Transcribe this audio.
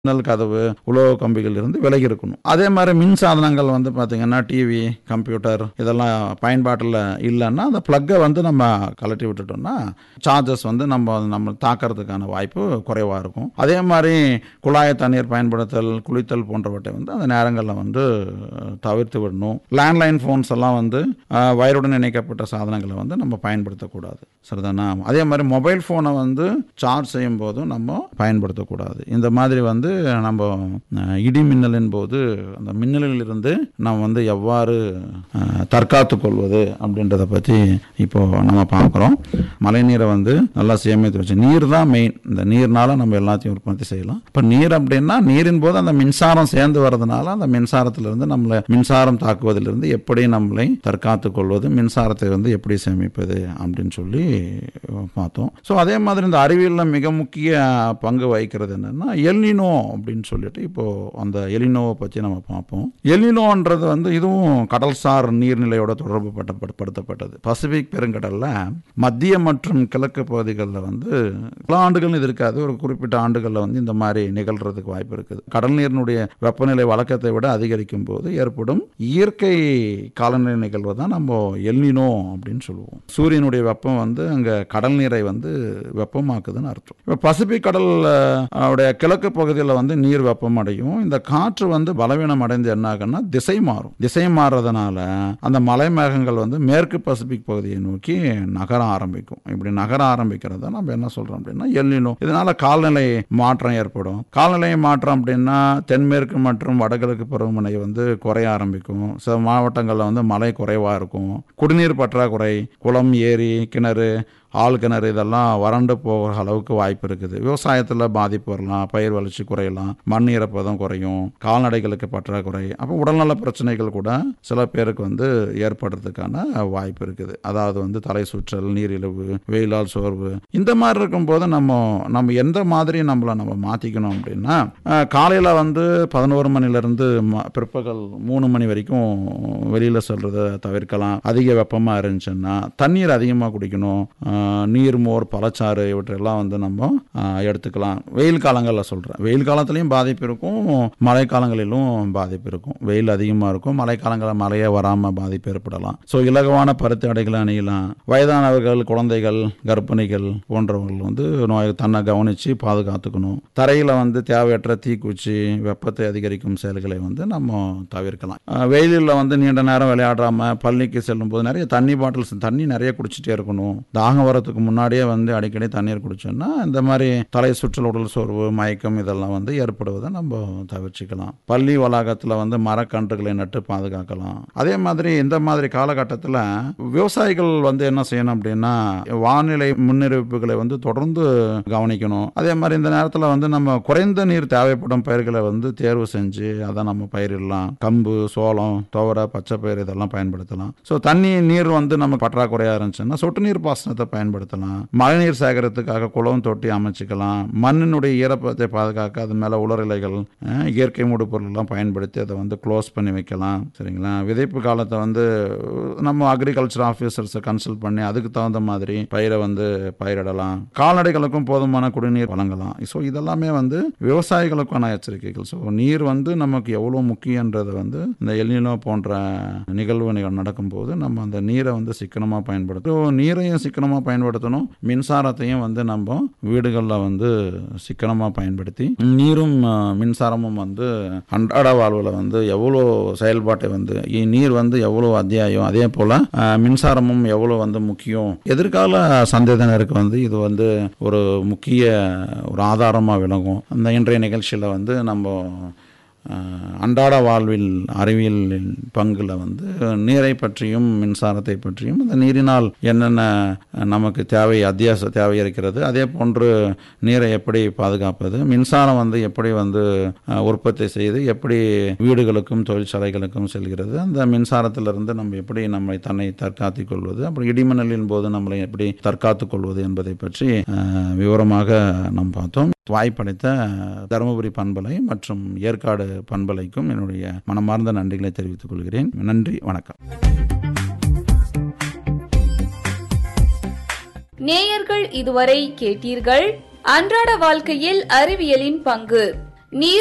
ஜன்னல் கதவு உலோக கம்பிகள் இருந்து விலகி இருக்கணும் அதே மாதிரி மின் சாதனங்கள் வந்து பார்த்தீங்கன்னா டிவி கம்ப்யூட்டர் இதெல்லாம் பயன்பாட்டில் இல்லைன்னா அந்த ப்ளக்கை வந்து நம்ம கழட்டி விட்டுட்டோம்னா சார்ஜஸ் வந்து நம்ம நம்ம தாக்கிறதுக்கான வாய்ப்பு குறைவாக இருக்கும் அதே மாதிரி குழாய தண்ணீர் பயன்படுத்தல் குளித்தல் போன்றவற்றை வந்து அந்த நேரங்களில் வந்து அஹ், தவிர்த்து விடணும் லேண்ட்லைன் ஃபோன்ஸ் எல்லாம் வந்து அஹ், வயருடன் இணைக்கப்பட்ட சாதனங்களை வந்து நம்ம பயன்படுத்தக்கூடாது சரிதானா அதே மாதிரி மொபைல் ஃபோனை வந்து சார்ஜ் செய்யும் போதும் நம்ம பயன்படுத்தக்கூடாது இந்த மாதிரி வந்து நம்ம அஹ், இடி மின்னலின் போது அந்த மின்னலில் இருந்து நாம் வந்து எவ்வாறு அஹ், தற்காத்துக் கொள்வது அப்படின்றத பற்றி இப்போ நம்ம பார்க்குறோம் மழைநீரை வந்து நல்லா சேமித்து வச்சு நீர் தான் மெயின் இந்த நீர்னால நம்ம எல்லாத்தையும் உற்பத்தி செய்யலாம் இப்போ நீர் அப்படின்னா நீரின் போது அந்த மின்சாரம் சேர்ந்து வர்றதுனால அந்த மின்சாரத்திலிருந்து நம்மளை மின்சாரம் தாக்குவதிலிருந்து எப்படி நம்மளை தற்காத்துக் கொள்வது மின்சாரத்தை வந்து எப்படி சேமிப்பது அப்படின்னு சொல்லி பார்த்தோம் ஸோ அதே மாதிரி இந்த அறிவியலில் மிக முக்கிய பங்கு வகிக்கிறது என்னன்னா எல்னினோ அப்படின்னு சொல்லிட்டு இப்போ அந்த எலினோவை பற்றி நம்ம பார்ப்போம் எலினோன்றது வந்து இதுவும் கடல்சார் நீர்நிலையோட தொடர்பு பட்ட படுத்தப்பட்டது பசிபிக் பெருங்கடல்ல மத்திய மற்றும் கிழக்கு பகுதிகளில் வந்து பல ஆண்டுகள் இது இருக்காது ஒரு குறிப்பிட்ட ஆண்டுகளில் வந்து இந்த மாதிரி நிகழ்றதுக்கு வாய்ப்பு இருக்குது கடல் நீரினுடைய வெப்பநிலை வழக்கத்தை விட அதிகரிக்கும் போது ஏற்படும் இயற்கை காலநிலை நிகழ்வு தான் நம்ம எல்னினோ அப்படின்னு சொல்லுவோம் சூரியனுடைய வெப்பம் வந்து அங்கே கடல் நீரை வந்து வெப்பமாக்குதுன்னு அர்த்தம் இப்போ பசிபிக் கடல் அஹ், உடைய கிழக்கு பகுதியில் வந்து நீர் வெப்பம் அடையும் இந்த காற்று வந்து பலவீனம் அடைந்து என்ன ஆகும்னா திசை மாறும் திசை மாறுறதுனால அந்த மலை மேகங்கள் வந்து மேற்கு பசிபிக் பகுதியை நோக்கி நகர ஆரம்பிக்கும் இப்படி நகர ஆரம்பிக்கிறத நம்ம என்ன சொல்றோம் அப்படின்னா எல்லினோ இதனால கால்நிலை மாற்றம் ஏற்படும் கால்நிலை மாற்றம் அப்படின்னா தென்மேற்கு மற்றும் வடகிழக்கு பருவமழை வந்து குறைய ஆரம்பிக்கும் சில மாவட்டங்களில் வந்து மழை குறைவாக இருக்கும் குடிநீர் பற்றாக்குறை குளம் ஏரி கிணறு ஆள் கிணறு இதெல்லாம் வறண்டு போகிற அளவுக்கு வாய்ப்பு இருக்குது விவசாயத்தில் பாதிப்பு வரலாம் பயிர் வளர்ச்சி குறையலாம் மண் ஈரப்பதம் குறையும் கால்நடைகளுக்கு பற்றாக்குறை அப்போ உடல்நல பிரச்சனைகள் கூட சில பேருக்கு வந்து ஏற்படுறதுக்கான வாய்ப்பு இருக்குது அதாவது வந்து தலை சுற்றல் நீரிழிவு வெயிலால் சோர்வு இந்த மாதிரி இருக்கும்போது நம்ம நம்ம எந்த மாதிரி நம்மளை நம்ம மாற்றிக்கணும் அப்படின்னா காலையில் வந்து பதினோரு மணிலேருந்து பிற்பகல் மூணு மணி வரைக்கும் வெளியில் செல்றதை தவிர்க்கலாம் அதிக வெப்பமாக இருந்துச்சுன்னா தண்ணீர் அதிகமாக குடிக்கணும் ஆஹ் நீர் மோர் பழச்சாறு இவற்றெல்லாம் வந்து நம்ம ஆஹ் எடுத்துக்கலாம் வெயில் காலங்களில் சொல்கிறேன் வெயில் காலத்துலேயும் பாதிப்பு இருக்கும் மழை காலங்களிலும் பாதிப்பு இருக்கும் வெயில் அதிகமாக இருக்கும் மழை காலங்களில் மழையே வராமல் பாதிப்பு ஏற்படலாம் ஸோ இலகுவான பருத்தி அடைகளை அணியலாம் வயதானவர்கள் குழந்தைகள் கர்ப்பிணிகள் போன்றவர்கள் வந்து நோய் தன்னை கவனித்து பாதுகாத்துக்கணும் தரையில் வந்து தேவையற்ற தீக்குச்சி வெப்பத்தை அதிகரிக்கும் செயல்களை வந்து நம்ம தவிர்க்கலாம் ஆஹ் வெயிலில் வந்து நீண்ட நேரம் விளையாடாம பள்ளிக்கு செல்லும் போது நிறைய தண்ணி பாட்டில்ஸ் தண்ணி நிறைய குடிச்சிட்டே இருக்கணும் தாகம் வரத்துக்கு முன்னாடியே வந்து அடிக்கடி தண்ணீர் குடிச்சோம்னா இந்த மாதிரி தலை சுற்றல் உடல் சோர்வு மயக்கம் இதெல்லாம் வந்து ஏற்படுவதை நம்ம தவிர்ச்சிக்கலாம் பள்ளி வளாகத்தில் வந்து மரக்கன்றுகளை நட்டு பாதுகாக்கலாம் அதே மாதிரி இந்த மாதிரி காலகட்டத்தில் விவசாயிகள் வந்து என்ன செய்யணும் அப்படின்னா வானிலை முன்னறிவிப்புகளை வந்து தொடர்ந்து கவனிக்கணும் அதே மாதிரி இந்த நேரத்தில் வந்து நம்ம குறைந்த நீர் தேவைப்படும் பயிர்களை வந்து தேர்வு செஞ்சு அதை நம்ம பயிரிடலாம் கம்பு சோளம் துவரை பச்சை பயிர் இதெல்லாம் பயன்படுத்தலாம் ஸோ தண்ணி நீர் வந்து நமக்கு பற்றாக்குறையாக இருந்துச்சுன்னா சொட்டு நீர் பாசனத்தை பயன்படுத்தலாம் மழைநீர் சேகரத்துக்காக குளம் தொட்டி அமைச்சிக்கலாம் மண்ணினுடைய ஈரப்பதத்தை பாதுகாக்க அது மேலே உலரிலைகள் அஹ், இயற்கை மூடு பொருள்லாம் பயன்படுத்தி அதை வந்து க்ளோஸ் பண்ணி வைக்கலாம் சரிங்களா விதைப்பு காலத்தை வந்து நம்ம அக்ரிகல்ச்சர் ஆஃபீஸர்ஸை கன்சல்ட் பண்ணி அதுக்கு தகுந்த மாதிரி பயிரை வந்து பயிரிடலாம் கால்நடைகளுக்கும் போதுமான குடிநீர் வழங்கலாம் ஸோ இதெல்லாமே வந்து விவசாயிகளுக்கான எச்சரிக்கைகள் ஸோ நீர் வந்து நமக்கு எவ்வளோ முக்கியன்றது வந்து இந்த எல்னினோ போன்ற நிகழ்வு நிகழ் நடக்கும்போது நம்ம அந்த நீரை வந்து சிக்கனமாக பயன்படுத்தும் நீரையும் சிக்கனமாக பயன்படுத்தணும் மின்சாரத்தையும் வந்து நம்ம வீடுகளில் வந்து சிக்கனமாக பயன்படுத்தி நீரும் அஹ், மின்சாரமும் வந்து அன்றாட வாழ்வில் வந்து எவ்வளோ செயல்பாட்டை வந்து இ- நீர் வந்து எவ்வளோ அத்தியாயம் அதே போல் மின்சாரமும் எவ்வளோ வந்து முக்கியம் எதிர்கால சந்தேதனருக்கு வந்து இது வந்து ஒரு முக்கிய ஒரு ஆதாரமாக விளங்கும் அந்த இன்றைய நிகழ்ச்சியில் வந்து நம்ம அஹ், அன்றாட வாழ்வில் அறிவியலின் பங்குல வந்து நீரை பற்றியும் மின்சாரத்தை பற்றியும் அந்த நீரினால் என்னென்ன நமக்கு தேவை அத்தியாவசிய தேவை இருக்கிறது அதே போன்று நீரை எப்படி பாதுகாப்பது மின்சாரம் வந்து எப்படி வந்து அஹ், உற்பத்தி செய்து எப்படி வீடுகளுக்கும் தொழிற்சாலைகளுக்கும் செல்கிறது அந்த மின்சாரத்திலிருந்து நம்ம எப்படி நம்மை தன்னை தற்காத்துக் கொள்வது அப்புறம் இடிமணலின் போது நம்மளை எப்படி தற்காத்துக் கொள்வது என்பதை பற்றி அஹ், விவரமாக நாம் பார்த்தோம் வாய்ப்படைத்த தருமபுரி பண்பலை மற்றும் ஏற்காடு பண்பலைக்கும் என்னுடைய மனமார்ந்த நன்றிகளை தெரிவித்துக் கொள்கிறேன் நன்றி வணக்கம் நேயர்கள் இதுவரை கேட்டீர்கள் அன்றாட வாழ்க்கையில் அறிவியலின் பங்கு நீர்